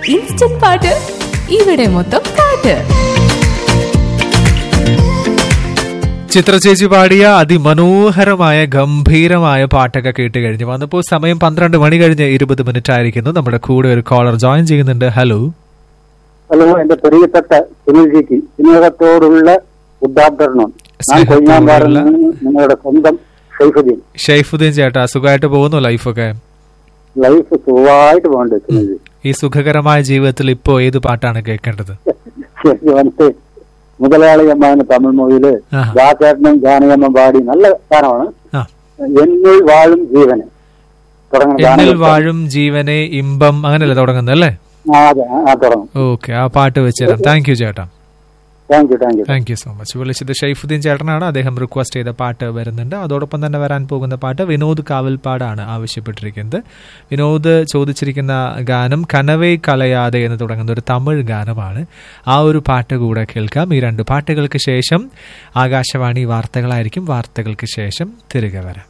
Instant പാട്ട് ഇവിടെ മൊത്തം പാട്ട് ചിത്രചേച്ചി പാടിയ അതിമനോഹരമായ ഗംഭീരമായ പാട്ടൊക്കെ കേട്ട് കഴിഞ്ഞു വന്നപ്പോൾ സമയം പന്ത്രണ്ട് മണി കഴിഞ്ഞ് ഇരുപത് മിനിറ്റ് ആയിരിക്കുന്നു നമ്മുടെ കൂടെ ഒരു കോളർ ജോയിൻ ചെയ്യുന്നുണ്ട് ഹലോ ഹലോ എന്റെ പ്രിയപ്പെട്ട സുനിൽജിക്ക് സ്നേഹത്തോടുള്ള ഉദ്ധാപരണം ഞാൻ കൊയ്യാമ്പാറിൽ സ്നേഹത്തോടുള്ള- നിന്ന് നിങ്ങളുടെ സ്വന്തം ഷൈഫുദ്ദീൻ ഷെയ്ഫുദ്ദീൻ ചേട്ടാ സുഖമായിട്ട് പോകുന്നു ലൈഫൊക്കെ ലൈഫ് സുഖമായിട്ട് പോകണ്ടേ സുനിൽജി ഈ സുഖകരമായ ജീവിതത്തിൽ ഇപ്പോ ഏത് പാട്ടാണ് കേൾക്കേണ്ടത് ശരി വന്നിട്ട് മുതലാളി അമ്മ എന്ന തമിഴ് മൂവിയില് ആഹാ. ജാസേട്ടനും ജാനകമ്മ പാടി നല്ല ഗാനമാണ് ആ എന്നിൽ വാഴും ജീവന് തുടങ്ങുന്ന എന്നിൽ ഗാനം വാഴും ജീവനെ ഇമ്പം അങ്ങനെയല്ലേ തുടങ്ങുന്നത് അല്ലേ ആ അതെ ആ തുടങ്ങും ഓക്കെ ആ പാട്ട് വെച്ചുതരാം താങ്ക് യു ചേട്ടാ thank you thank you thank you so much വിളിച്ചത് ഷൈഫുദ്ദീൻ ചേട്ടനാണ് അദ്ദേഹം റിക്വസ്റ്റ് ചെയ്ത പാട്ട് വരുന്നുണ്ട് അതോടൊപ്പം തന്നെ വരാൻ പോകുന്ന പാട്ട് വിനോദ് കാവൽപ്പാടാണ് ആവശ്യപ്പെട്ടിരിക്കുന്നത് വിനോദ് ചോദിച്ചിരിക്കുന്ന ഗാനം കനവേ കലയാതെ എന്ന് തുടങ്ങുന്ന ഒരു തമിഴ് ഗാനമാണ് ആ ഒരു പാട്ട് കൂടെ കേൾക്കാം ഈ രണ്ട് പാട്ടുകൾക്ക് ശേഷം ആകാശവാണി വാർത്തകളായിരിക്കും വാർത്തകൾക്ക് ശേഷം തിരികെ വരാം